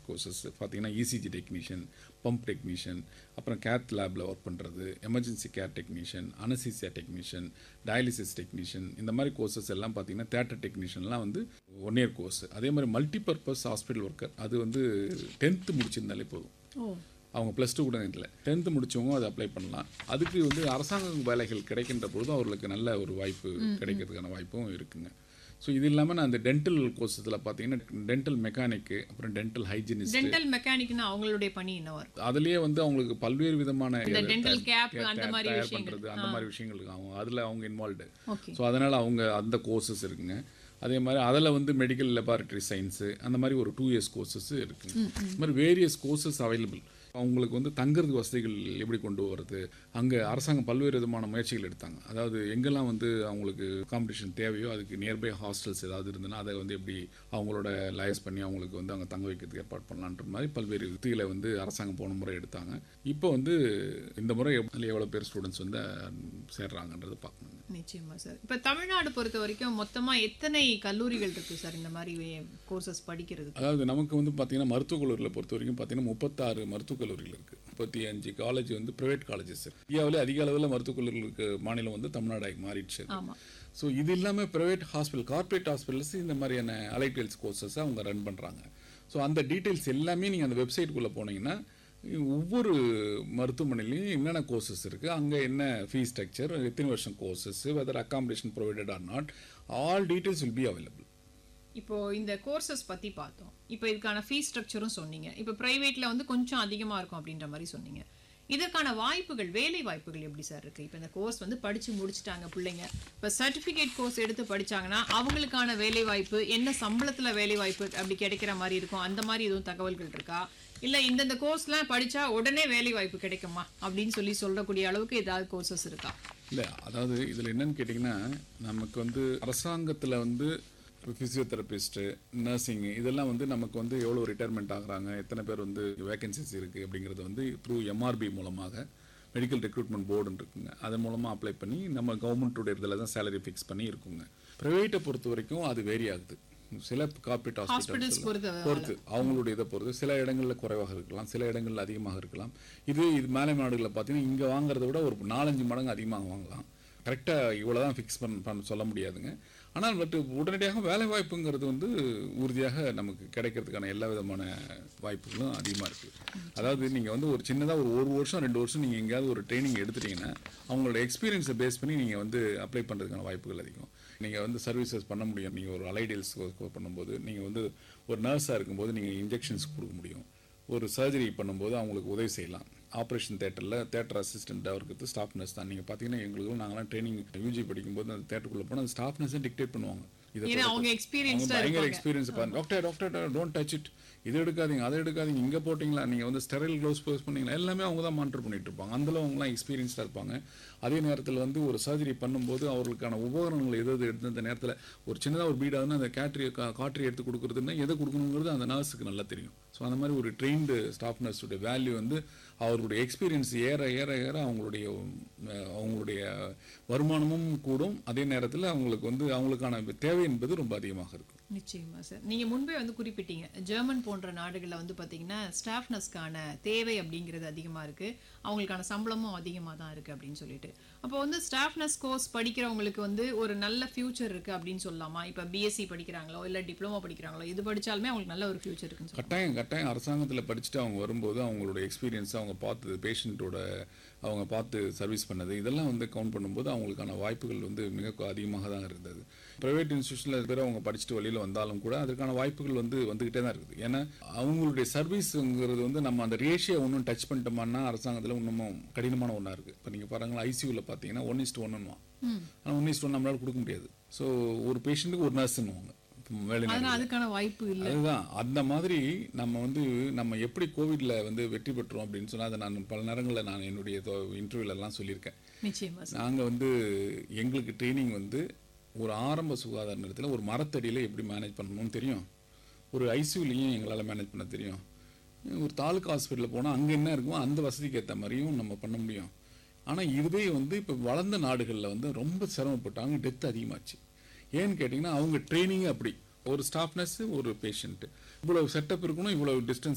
Courses பார்த்தீங்கன்னா ECG technician pump technician அப்புறம் cath லேபில் ஒர்க் பண்ணுறது emergency care technician anaesthesia technician dialysis technician இந்த மாதிரி கோர்சஸ் எல்லாம் பார்த்தீங்கன்னா தேட்டர் டெக்னீஷியன்லாம் வந்து ஒன் இயர் கோர்ஸ் அதே மாதிரி மல்டிபர்பஸ் ஹாஸ்பிட்டல் ஒர்க்கர் அது வந்து டென்த்து முடிச்சிருந்தாலே போதும் ஓ அவங்க ப்ளஸ் டூ கூட இல்லை டென்த்து முடிச்சவங்க அதை அப்ளை பண்ணலாம் அதுக்கு வந்து அரசாங்க வேலைகள் கிடைக்கின்ற பொழுது அவர்களுக்கு நல்ல ஒரு வாய்ப்பு கிடைக்கிறதுக்கான வாய்ப்பும் இருக்குங்க ஸோ இது இல்லாமல் நான் அந்த டென்டல் கோர்ஸஸில் பார்த்தீங்கன்னா டென்டல் மெக்கானிக்கு அப்புறம் டென்டல் ஹைஜினிஸ்ட் டென்டல் மெக்கானிக்னா அவங்களுடைய பணி என்னவா இருக்கும் அதுலேயே வந்து அவங்களுக்கு பல்வேறு விதமான இந்த இது dental தயார் cap அந்த தயார் மாதிரி விஷயங்கள். பண்றது அந்த மாதிரி விஷயங்களுக்கு அவங்க அதில் அவங்க இன்வால்வ்டு ஓகே ஸோ அதனால் அவங்க அந்த கோர்சஸ் இருக்குங்க அதே மாதிரி அதில் வந்து மெடிக்கல் லெபார்ட்டரி சயின்ஸு அந்த மாதிரி ஒரு டூ இயர்ஸ் கோர்சஸ் இருக்குங்க இந்த மாதிரி வேரியஸ் கோர்சஸ் அவைலபிள் அவங்களுக்கு வந்து தங்குறது வசதிகள் எப்படி கொண்டு வரது அங்கே அரசாங்கம் பல்வேறு விதமான முயற்சிகள் எடுத்தாங்க அதாவது எங்கெல்லாம் வந்து அவங்களுக்கு காம்படிஷன் தேவையோ அதுக்கு நியர்பை ஹாஸ்டல்ஸ் ஏதாவது இருந்ததுன்னா அதை வந்து எப்படி அவங்களோட லயஸ் பண்ணி அவங்களுக்கு வந்து அங்கே தங்க வைக்கிறதுக்கு ஏற்பாடு பண்ணலான்ற மாதிரி பல்வேறு யுக்திகளை வந்து அரசாங்கம் போன முறை எடுத்தாங்க இப்போ வந்து இந்த முறை அதில் எவ்வளோ பேர் ஸ்டூடெண்ட்ஸ் வந்து சேர்றாங்கன்றதை பார்க்கணுங்க நிச்சயமா சார் இப்போ தமிழ்நாடு பொறுத்த வரைக்கும் மொத்தமா எத்தனை கல்லூரிகள் இருக்கு சார் இந்த மாதிரி கோர்சஸ் படிக்கிறதுக்கு அதாவது நமக்கு வந்து பார்த்தீங்கன்னா மருத்துவக் கல்லூரியில் பொறுத்த வரைக்கும் பார்த்தீங்கன்னா முப்பத்தாறு மருத்துவக் கல்லூரிகள் இருக்குது முப்பத்தி அஞ்சு காலேஜ் வந்து ப்ரைவேட் காலேஜஸ் இந்தியாவிலே அதிக அளவில் மருத்துவக் கல்லூரிகள் இருக்க மாநிலம் வந்து தமிழ்நாடாக மாறிடுச்சு ஆமா ஸோ இது இல்லாமல் ப்ரைவேட் ஹாஸ்பிட்டல் கார்ப்பரேட் ஹாஸ்பிட்டல்ஸ் இந்த மாதிரியான அலைட்டெல்ஸ் கோர்சஸை அவங்க ரன் பண்ணுறாங்க ஸோ அந்த டீட்டெயில்ஸ் எல்லாமே நீங்கள் அந்த வெப்சைட்டுக்குள்ளே போனீங்கன்னா ஒவ்வொரு மருத்துவமனையிலையும் என்னென்ன கோர்சஸ் இருக்குது அங்கே என்ன ஃபீஸ் ஸ்ட்ரக்சர் எத்தனை வருஷம் courses whether accommodation provided or not all details will be available இப்போ இந்த கோர்சஸ் பத்தி பார்த்தோம் இப்போ இதுக்கான ஃபீஸ் ஸ்ட்ரக்சரும் சொன்னீங்க இப்போ பிரைவேட்ல வந்து கொஞ்சம் அதிகமா இருக்கும் அப்படின்ற மாதிரி சொன்னீங்க இதற்கான வாய்ப்புகள் வேலை வாய்ப்புகள் எப்படி சார் இருக்கு இப்போ இந்த கோர்ஸ் வந்து படிச்சு முடிச்சிட்டாங்க பிள்ளைங்க இப்போ சர்டிஃபிகேட் கோர்ஸ் எடுத்து படிச்சாங்கன்னா அவங்களுக்கான வேலை வாய்ப்பு என்ன சம்பளத்துல வேலை வாய்ப்பு அப்படி கிடைக்கிற மாதிரி இருக்கும் அந்த மாதிரி எதுவும் தகவல்கள் இருக்கா இல்ல இந்தந்த கோர்ஸ்லாம் படிச்சா உடனே வேலை வாய்ப்பு கிடைக்குமா அப்படின்னு சொல்லி சொல்லக்கூடிய அளவுக்கு ஏதாவது கோர்சஸ் இருக்கா இல்லை அதாவது இதில் என்னன்னு கேட்டிங்கன்னா நமக்கு வந்து அரசாங்கத்தில் வந்து ஃபிசியோதெரபிஸ்ட்டு நர்சிங்கு இதெல்லாம் வந்து நமக்கு வந்து எவ்வளோ ரிட்டையர்மெண்ட் ஆகுறாங்க எத்தனை பேர் வந்து வேகன்சிஸ் இருக்குது அப்படிங்கிறது வந்து த்ரூ எம்ஆர்பி மூலமாக மெடிக்கல் ரெக்ரூட்மெண்ட் போர்டுன்னு இருக்குங்க அதன் மூலமாக அப்ளை பண்ணி நம்ம கவர்மெண்ட்டுடைய இதில் தான் சேலரி ஃபிக்ஸ் பண்ணி இருக்குங்க ப்ரைவேட்டை பொறுத்த வரைக்கும் அது வேரி ஆகுது சில கார்பரேட் ஹாஸ்பிட்டல்ஸ் ஹாஸ்பிட்டல்ஸ் பொறுத்த பொறுத்து அவங்களுடைய இதை பொறுத்து சில இடங்களில் குறைவாக இருக்கலாம் சில இடங்களில் அதிகமாக இருக்கலாம் இது இது மேலை நாடுகளில் பார்த்தீங்கன்னா இங்கே வாங்குறத விட ஒரு நாலஞ்சு மடங்கு அதிகமாக வாங்கலாம் கரெக்டாக இவ்வளோ தான் ஃபிக்ஸ் பண்ண பண்ண சொல்ல முடியாதுங்க ஆனால் பட் உடனடியாக வேலை வாய்ப்புங்கிறது வந்து உறுதியாக நமக்கு கிடைக்கிறதுக்கான எல்லா விதமான வாய்ப்புகளும் அதிகமாக இருக்குது அதாவது நீங்கள் வந்து ஒரு சின்னதாக ஒரு ஒரு வருஷம் ரெண்டு வருஷம் நீங்கள் எங்கேயாவது ஒரு ட்ரைனிங் எடுத்துட்டீங்கன்னா அவங்களோட எக்ஸ்பீரியன்ஸை பேஸ் பண்ணி நீங்கள் வந்து அப்ளை பண்ணுறதுக்கான வாய்ப்புகள் அதிகம் நீங்கள் வந்து சர்வீசஸ் பண்ண முடியும் நீங்கள் ஒரு அலைடியல்ஸ் பண்ணும்போது நீங்கள் வந்து ஒரு நர்ஸாக இருக்கும்போது நீங்கள் இன்ஜெக்ஷன்ஸ் கொடுக்க முடியும் ஒரு சர்ஜரி பண்ணும்போது அவங்களுக்கு உதவி செய்யலாம் ஆப்ரேஷன் தேட்டரில் தேட்டர் அசிஸ்டண்ட்டாக இருக்கிறது ஸ்டாஃப் நர்ஸ் தான் நீங்கள் பார்த்தீங்கன்னா எங்களுக்கு நாங்களாம் ட்ரைனிங் யூஜி படிக்கும்போது அந்த தேட்டருக்குள்ளே போனால் அந்த ஸ்டாஃப் நர்ஸே டிக்டேட் பண்ணுவாங்க இதை ஏன்னா போட்டு- அவங்க அவங்க எக்ஸ்பீரியன்ஸ்டா பயங்கர இருப்பாங்க எக்ஸ்பீரியன்ஸ் பாருங்க doctor doctor don't touch it இது எடுக்காதீங்க அதை எடுக்காதீங்க இங்கே போட்டிங்களா நீங்கள் வந்து ஸ்டெரைல் க்ளவுஸ் யூஸ் பண்ணீங்களா எல்லாமே அவங்க தான் மானிட்டர் பண்ணிட்டு இருப்பாங்க அந்தளவு அவங்களாம் எக்ஸ்பீரியன்ஸ்டாக இருப்பாங்க அதே நேரத்தில் வந்து ஒரு சர்ஜரி பண்ணும்போது அவர்களுக்கான உபகரணங்கள் எது எது எடுத்து அந்த நேரத்தில் ஒரு சின்னதாக ஒரு பீடாதுன்னா அந்த கேட்ரி காட்ரி எடுத்து கொடுக்குறதுன்னா எதை கொடுக்கணுங்கிறது அந்த நர்ஸுக்கு நல்லா தெரியும் ஸோ அந்த மாதிரி ஒரு ட்ரெயின்டு ஸ்டாஃப் நர்ஸுடைய வேல்யூ வந்து அவர்களுடைய எக்ஸ்பீரியன்ஸ் ஏற ஏற ஏற அவங்களுடைய அஹ், அவங்களுடைய வருமானமும் கூடும் அதே நேரத்தில் அவங்களுக்கு வந்து அவங்களுக்கான தேவை என்பது ரொம்ப அதிகமாக இருக்கும் நிச்சயமா சார் நீங்க முன்பே வந்து குறிப்பிட்டீங்க ஜெர்மன் போன்ற நாடுகளில் வந்து பாத்தீங்கன்னா ஸ்டாஃப் நர்ஸ்க்கான தேவை அப்படிங்கிறது அதிகமா இருக்கு அவங்களுக்கான சம்பளமும் அதிகமா தான் இருக்கு அப்படின்னு சொல்லிட்டு அப்போ வந்து ஸ்டாஃப் நர்ஸ் கோர்ஸ் படிக்கிறவங்களுக்கு வந்து ஒரு நல்ல ஃபியூச்சர் இருக்கு அப்படின்னு சொல்லலாமா இப்போ பிஎஸ்சி படிக்கிறாங்களோ இல்ல டிப்ளமோ படிக்கிறாங்களோ இது படிச்சாலுமே அவங்களுக்கு நல்ல ஒரு ஃபியூச்சர் இருக்குன்னு சொல்லலாம் கட்டாயம் கட்டாயம் அரசாங்கத்தில் படிச்சுட்டு அவங்க வரும்போது அவங்களோட எக்ஸ்பீரியன்ஸ் அவங்க பார்த்தது பேஷண்ட்டோட அவங்க பார்த்து சர்வீஸ் பண்ணது இதெல்லாம் வந்து கவுண்ட் பண்ணும்போது அவங்களுக்கான வாய்ப்புகள் வந்து மிக கு- அதிகமாக தான் இருந்தது ப்ரைவேட் இன்ஸ்டியூஷனில் பேர் அவங்க படிச்சுட்டு வெளியில் வந்தாலும் கூட அதற்கான வாய்ப்புகள் வந்து வந்துக்கிட்டே தான் இருக்குது ஏன்னா அவங்களுடைய சர்வீஸுங்கிறது வந்து நம்ம அந்த ரேஷியோ ஒன்றும் டச் பண்ணிட்டோம்னா அரசாங்கத்தில் இன்னமும் கடினமான ஒன்றா இருக்குது இப்போ நீங்கள் பாருங்களா ஐசியூவில் பார்த்தீங்கன்னா ஒன் இஸ்ட் ஒன்னுமா ஆனால் ஒன் இஸ்ட் ஒன் நம்மளால கொடுக்க முடியாது ஸோ ஒரு பேஷண்ட்டுக்கு ஒரு நர்ஸ்ன்னுவாங்க வேலை அதனால அதுக்கான வாய்ப்பு இல்ல அதுதான் அந்த மாதிரி நம்ம வந்து நம்ம எப்படி கோவிட்ல வந்து வெற்றி பெற்றோம் அப்படின்னு சொன்னா அதை நான் பல நேரங்களில் நான் என்னுடைய இன்டர்வியூல எல்லாம் சொல்லியிருக்கேன் நிச்சயமா சார் நாங்க வந்து எங்களுக்கு ட்ரைனிங் வந்து ஒரு ஆரம்ப சுகாதார நிலையத்தில் ஒரு மரத்தடியில எப்படி மேனேஜ் பண்ணணும்னு தெரியும் ஒரு ஐசியூலையும் எங்களால் மேனேஜ் பண்ண தெரியும் ஒரு தாலுக்கா ஹாஸ்பிட்டலில் போனால் அங்கே என்ன இருக்குமோ அந்த வசதிக்கு ஏற்ற மாதிரியும் நம்ம பண்ண முடியும் ஆனால் இதுவே வந்து இப்போ வளர்ந்த நாடுகளில் வந்து ரொம்ப சிரமப்பட்டாங்க டெத் அதிகமாச்சு ஏன்னு கேட்டிங்கன்னா அவங்க ட்ரைனிங் அப்படி ஒரு ஸ்டாஃப் நர்ஸ் ஒரு பேஷண்ட் இவ்வளவு செட்டப் இருக்கணும் இவ்வளவு டிஸ்டன்ஸ்